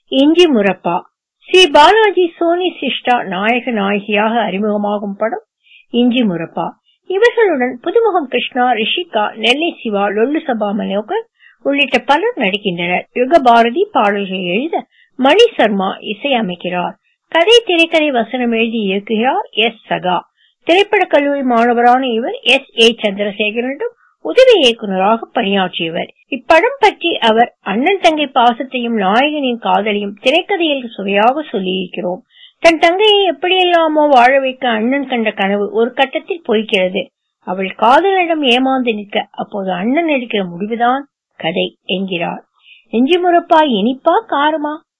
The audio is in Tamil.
இஞ்சி முரப்பா ஸ்ரீ பாலாஜி சோனி சிஷ்டா நாயக நாயகியாக அறிமுகமாகும் படம் இஞ்சி முரப்பா இவர்களுடன் புதுமுகம் கிருஷ்ணா ரிஷிகா நெல்லை சிவா லொல்லு சபா மனோகர் உள்ளிட்ட பலர் நடிக்கின்றனர் யுக பாரதி பாடல்களை எழுத மணி சர்மா இசையமைக்கிறார் கதை திரைக்கதை வசனம் எழுதி இயக்குகிறார் எஸ் சகா திரைப்படக் கல்லூரி மாணவரான இவர் எஸ் ஏ சந்திரசேகரனிடம் உதவி இயக்குநராக பணியாற்றியவர் இப்படம் பற்றி அவர் அண்ணன் தங்கை பாசத்தையும் நாயகனின் காதலையும் திரைக்கதையில் சுவையாக சொல்லியிருக்கிறோம் தன் தங்கையை எப்படியெல்லாமோ வாழ வைக்க அண்ணன் கண்ட கனவு ஒரு கட்டத்தில் பொய்க்கிறது அவள் காதலிடம் ஏமாந்து நிற்க அப்போது அண்ணன் எடுக்கிற முடிவுதான் கதை என்கிறார் நெஞ்சி முறப்பா இனிப்பா காரமா